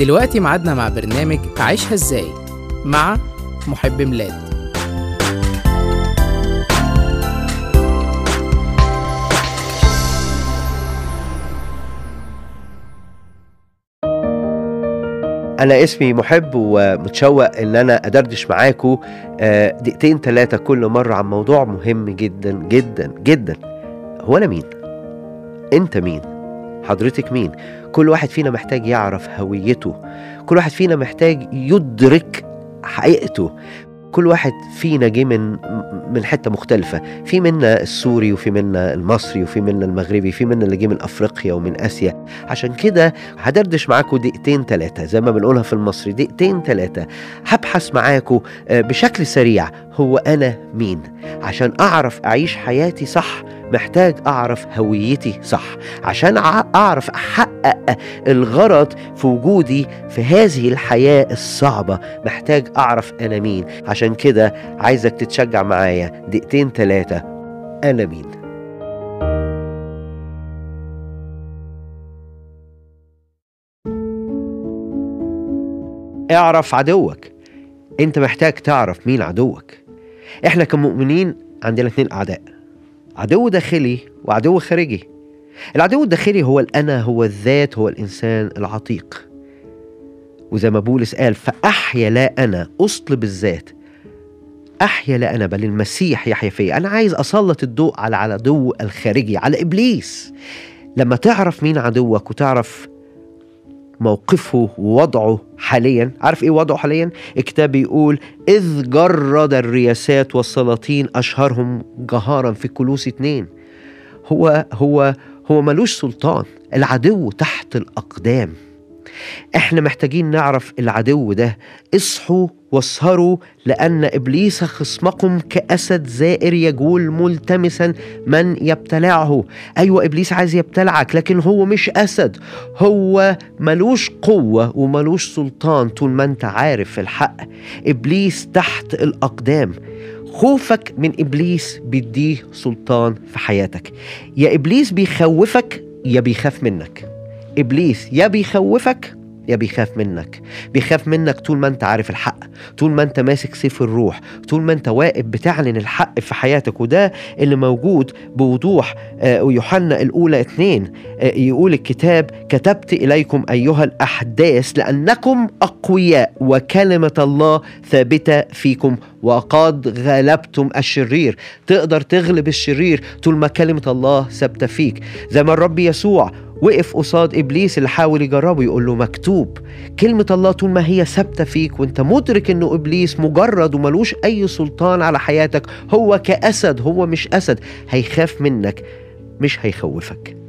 دلوقتي ميعادنا مع برنامج عيشها ازاي مع محب ميلاد أنا اسمي محب ومتشوق إن أنا أدردش معاكم آه، دقيقتين ثلاثة كل مرة عن موضوع مهم جدا جدا جدا هو أنا مين؟ أنت مين؟ حضرتك مين؟ كل واحد فينا محتاج يعرف هويته كل واحد فينا محتاج يدرك حقيقته كل واحد فينا جه من من حته مختلفه في منا السوري وفي منا المصري وفي منا المغربي في منا اللي جه من افريقيا ومن اسيا عشان كده هدردش معاكم دقيقتين ثلاثه زي ما بنقولها في المصري دقيقتين ثلاثه هبحث معاكم آه، بشكل سريع هو انا مين عشان اعرف اعيش حياتي صح محتاج اعرف هويتي صح عشان أع- اعرف احقق الغرض في وجودي في هذه الحياه الصعبه محتاج اعرف انا مين عشان كده عايزك تتشجع معايا دقيقتين ثلاثه انا مين اعرف عدوك انت محتاج تعرف مين عدوك احنا كمؤمنين عندنا اتنين اعداء عدو داخلي وعدو خارجي العدو الداخلي هو الانا هو الذات هو الانسان العتيق وزي ما بولس قال فاحيا لا انا اصلب الذات احيا لا انا بل المسيح يحيا فيا انا عايز اسلط الضوء على العدو الخارجي على ابليس لما تعرف مين عدوك وتعرف موقفه ووضعه حاليا عارف ايه وضعه حاليا الكتاب بيقول اذ جرد الرياسات والسلاطين اشهرهم جهارا في كلوس اتنين هو هو هو ملوش سلطان العدو تحت الاقدام احنا محتاجين نعرف العدو ده اصحوا واسهروا لان ابليس خصمكم كاسد زائر يجول ملتمسا من يبتلعه ايوه ابليس عايز يبتلعك لكن هو مش اسد هو ملوش قوه وملوش سلطان طول ما انت عارف الحق ابليس تحت الاقدام خوفك من ابليس بيديه سلطان في حياتك يا ابليس بيخوفك يا بيخاف منك ابليس يا بيخوفك يا بيخاف منك بيخاف منك طول ما انت عارف الحق طول ما انت ماسك سيف الروح طول ما انت واقف بتعلن الحق في حياتك وده اللي موجود بوضوح آه، ويوحنا الاولى اتنين آه، يقول الكتاب كتبت اليكم ايها الاحداث لانكم اقوياء وكلمه الله ثابته فيكم وقد غلبتم الشرير تقدر تغلب الشرير طول ما كلمه الله ثابته فيك زي ما الرب يسوع وقف قصاد ابليس اللي حاول يجربه يقول له مكتوب كلمه الله طول ما هي ثابته فيك وانت مدرك انه ابليس مجرد وملوش اي سلطان على حياتك هو كاسد هو مش اسد هيخاف منك مش هيخوفك